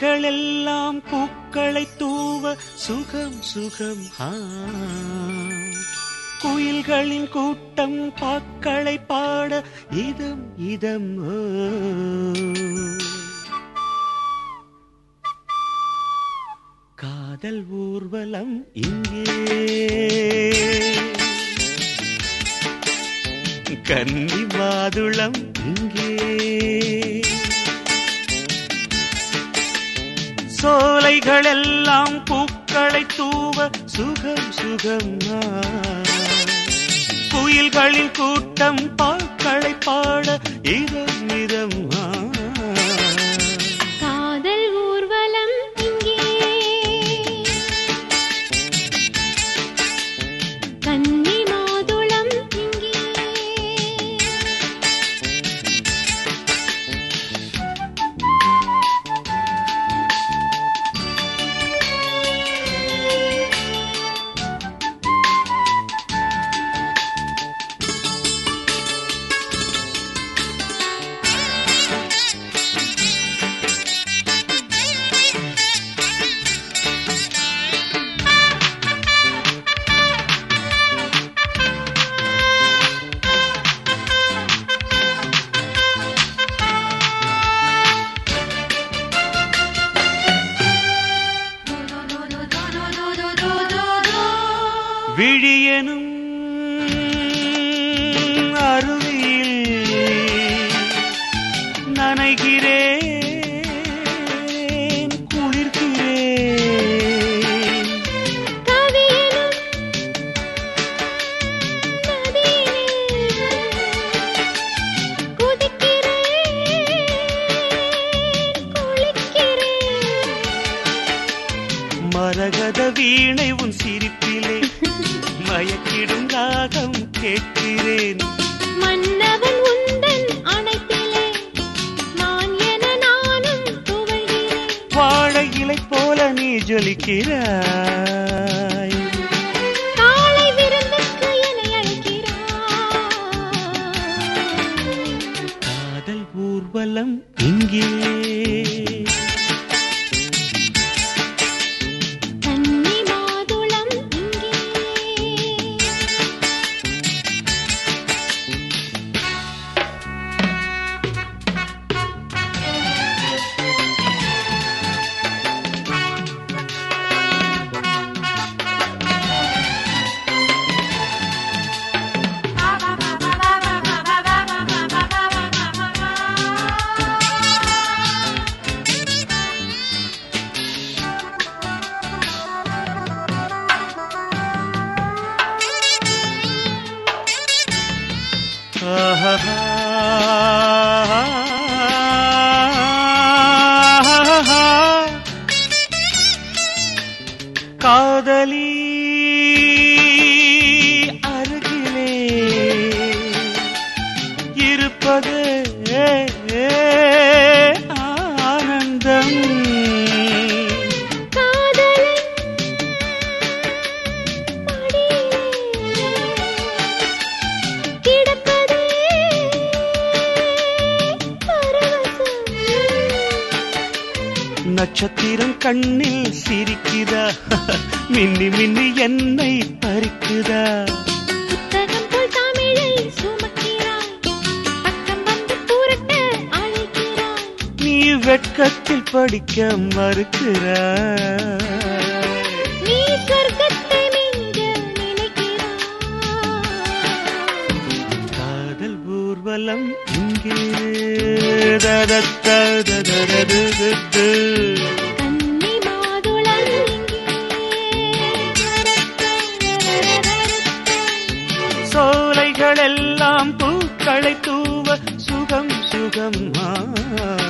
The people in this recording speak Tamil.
சோலைகள் எல்லாம் பூக்களை தூவ சுகம் சுகம் ஆ. குயில்களின் கூட்டம் பாக்களை பாட இதம் இதம் ஓ. காதல் ஊர்வலம் இங்கே கன்னி மாதுளம் இங்கே சோலைகள் எல்லாம் பூக்களை தூவ சுகம் சுகம் ஆ. குயில்களின் கூட்டம் பாக்களை பாட இதம் இதம் ஆ. காதல் ஊர்வலம் இங்கே கன்னி மாதுளம் இங்கே விழியனும் அருவியில் நனைகிறேன் குளிர்கிறேன் கவியனும் நதியிலே குதிக்கிறேன் குளிக்கிறேன் மரகத வீணை உன் சிரிப்பிலே மயக்கிடும் ராகம் கேட்கிறேன் மன்னவன் உந்தன் அணைப்பிலே நான் என நானும் துவழ்கிறேன் வாழை இலை போல நீ ஜொலிக்கிறாய் காலை விருந்துக்கு என்னை அழைக்கிறாய் காதல் ஊர்வலம் இங்கே கன்னி மாதுளம் இங்கே காதலி அருகிலே இருப்பது ஆனந்தம் காதலன் மடியிலே கிடப்பதே பரவசம் நட்சத்திரம் கண்ணில் சிரிக்குதா மின்னி மின்னி என்னை பறிக்குதா புத்தகம் போல் தமிழை சுமக்கிறாய் பக்கம் வந்து புரட்ட அழைக்கிறாய் நீ வெட்கத்தில் படிக்க மறுக்கிறாய் நீ சொர்க்கத்தை மிஞ்ச நினைக்கிறாய் காதல் ஊர்வலம் இங்கே ததத்தததததது. கன்னி மாதுளம் இங்கே சோலைகள் எல்லாம் பூக்களை தூவ சுகம் சுகம் ஆ